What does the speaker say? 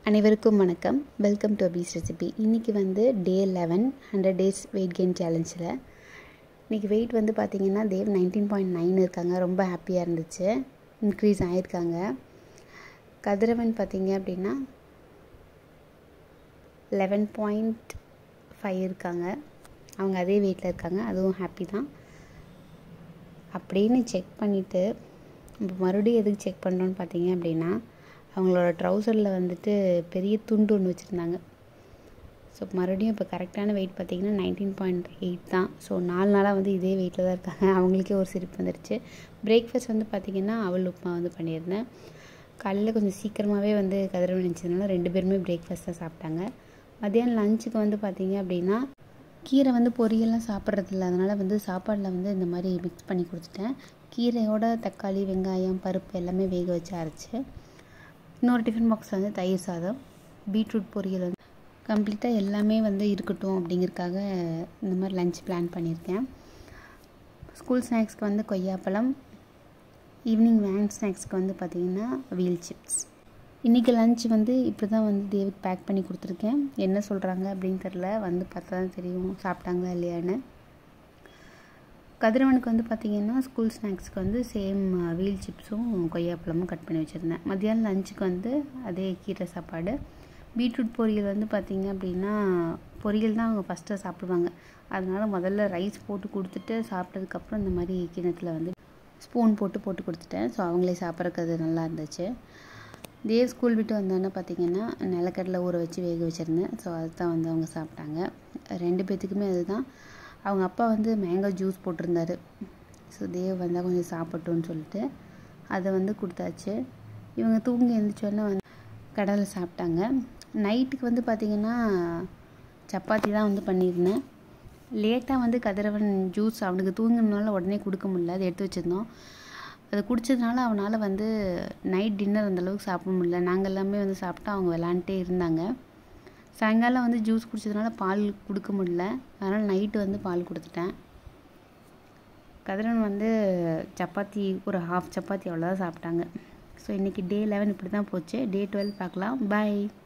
அனைவருக்கும் வணக்கம் welcome to அபீஸ் recipe இன்றைக்கி வந்து day eleven hundred days weight gain சேலஞ்சில் இன்றைக்கி வெயிட் வந்து பார்த்திங்கன்னா தேவ் நைன்டீன் பாயிண்ட் நைன் இருக்காங்க ரொம்ப ஹாப்பியாக இருந்துச்சு இன்க்ரீஸ் ஆகிருக்காங்க கதிரவன் பார்த்திங்க அப்படின்னா லெவன் பாயிண்ட் ஃபைவ் இருக்காங்க அவங்க அதே வெயிட்டில் இருக்காங்க அதுவும் ஹாப்பி தான் அப்படின்னு செக் பண்ணிவிட்டு இப்போ மறுபடியும் எதுக்கு செக் பண்ணுறோன்னு பார்த்தீங்க அப்படின்னா அவங்களோட ட்ரௌசரில் வந்துட்டு பெரிய துண்டு ஒன்று வச்சுருந்தாங்க ஸோ மறுபடியும் இப்போ கரெக்டான வெயிட் பார்த்திங்கன்னா நைன்டீன் பாயிண்ட் எயிட் தான் ஸோ நாலு நாளாக வந்து இதே வெயிட்டில் தான் இருக்காங்க அவங்களுக்கே ஒரு சிரிப்பு வந்துடுச்சு பிரேக்ஃபாஸ்ட் வந்து பார்த்திங்கன்னா அவல் உப்புமா வந்து பண்ணியிருந்தேன் காலையில் கொஞ்சம் சீக்கிரமாகவே வந்து கதிரவன் நினச்சதுனால ரெண்டு பேருமே பிரேக்ஃபாஸ்ட் தான் சாப்பிட்டாங்க மத்தியானம் லஞ்சுக்கு வந்து பார்த்திங்க அப்படின்னா கீரை வந்து பொரியெல்லாம் சாப்பிட்றதில்ல அதனால் வந்து சாப்பாடில் வந்து இந்த மாதிரி மிக்ஸ் பண்ணி கொடுத்துட்டேன் கீரையோட தக்காளி வெங்காயம் பருப்பு எல்லாமே வேக வச்சு அரைச்சி இன்னொரு டிஃபன் பாக்ஸில் வந்து தயிர் சாதம் பீட்ரூட் பொரியல் வந்து கம்ப்ளீட்டாக எல்லாமே வந்து இருக்கட்டும் அப்படிங்கிறதுக்காக இந்த மாதிரி லஞ்ச் பிளான் பண்ணியிருக்கேன் ஸ்கூல் ஸ்நாக்ஸ்க்கு வந்து கொய்யாப்பழம் ஈவினிங் வேன் ஸ்நாக்ஸ்க்கு வந்து பார்த்திங்கன்னா வீல் சிப்ஸ் இன்றைக்கி லஞ்ச் வந்து இப்படி தான் வந்து தேவுக்கு பேக் பண்ணி கொடுத்துருக்கேன் என்ன சொல்கிறாங்க அப்படின்னு தெரில வந்து பார்த்தா தான் தெரியும் சாப்பிட்டாங்களா இல்லையான்னு கதிரவனுக்கு வந்து பார்த்திங்கன்னா ஸ்கூல் ஸ்நாக்ஸ்க்கு வந்து சேம் வீல் சிப்ஸும் கொய்யாப்பழமும் கட் பண்ணி வச்சுருந்தேன் மத்தியானம் லஞ்சுக்கு வந்து அதே கீரை சாப்பாடு பீட்ரூட் பொரியல் வந்து பார்த்திங்க அப்படின்னா பொரியல் தான் அவங்க ஃபஸ்ட்டு சாப்பிடுவாங்க அதனால் முதல்ல ரைஸ் போட்டு கொடுத்துட்டு சாப்பிட்டதுக்கப்புறம் இந்த மாதிரி கிணத்துல வந்து ஸ்பூன் போட்டு போட்டு கொடுத்துட்டேன் ஸோ அவங்களே சாப்பிட்றதுக்கு அது நல்லா இருந்துச்சு தேவ் ஸ்கூல் விட்டு வந்தோன்னே பார்த்திங்கன்னா நிலக்கடலை ஊற வச்சு வேக வச்சுருந்தேன் ஸோ அதுதான் வந்து அவங்க சாப்பிட்டாங்க ரெண்டு பேர்த்துக்குமே அதுதான் அவங்க அப்பா வந்து மேங்கோ ஜூஸ் போட்டிருந்தாரு ஸோ தேவ் வந்தால் கொஞ்சம் சாப்பிட்டோன்னு சொல்லிட்டு அதை வந்து கொடுத்தாச்சு இவங்க தூங்கி எழுந்திரிச்சோன்னே வந்து கடலை சாப்பிட்டாங்க நைட்டுக்கு வந்து பார்த்திங்கன்னா சப்பாத்தி தான் வந்து பண்ணியிருந்தேன் லேட்டாக வந்து கதிரவன் ஜூஸ் அவனுக்கு தூங்கினால உடனே கொடுக்க முடியல அதை எடுத்து வச்சுருந்தோம் அது குடித்ததுனால அவனால் வந்து நைட் டின்னர் அந்தளவுக்கு சாப்பிட முடியல நாங்கள் எல்லாமே வந்து சாப்பிட்டா அவங்க விளாண்டுட்டே இருந்தாங்க சாயங்காலம் வந்து ஜூஸ் குடித்ததுனால பால் கொடுக்க முடியல அதனால் நைட்டு வந்து பால் கொடுத்துட்டேன் கதிரன் வந்து சப்பாத்தி ஒரு ஹாஃப் சப்பாத்தி அவ்வளோதான் சாப்பிட்டாங்க ஸோ இன்றைக்கி டே லெவன் இப்படி தான் போச்சு டே டுவெல் பார்க்கலாம் பாய்